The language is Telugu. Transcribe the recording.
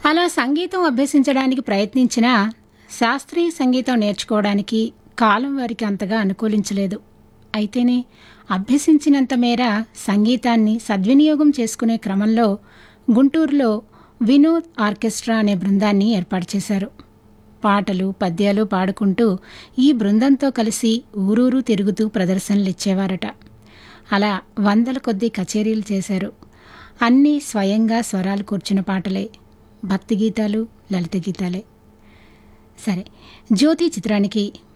అలా సంగీతం అభ్యసించడానికి ప్రయత్నించినా శాస్త్రీయ సంగీతం నేర్చుకోవడానికి కాలం వారికి అంతగా అనుకూలించలేదు అయితేనే అభ్యసించినంత మేర సంగీతాన్ని సద్వినియోగం చేసుకునే క్రమంలో గుంటూరులో వినోద్ ఆర్కెస్ట్రా అనే బృందాన్ని ఏర్పాటు చేశారు పాటలు పద్యాలు పాడుకుంటూ ఈ బృందంతో కలిసి ఊరూరు తిరుగుతూ ప్రదర్శనలు ఇచ్చేవారట అలా వందల కొద్దీ కచేరీలు చేశారు అన్నీ స్వయంగా స్వరాలు కూర్చున్న పాటలే భక్తి గీతాలు లలిత గీతాలే సరే జ్యోతి చిత్రానికి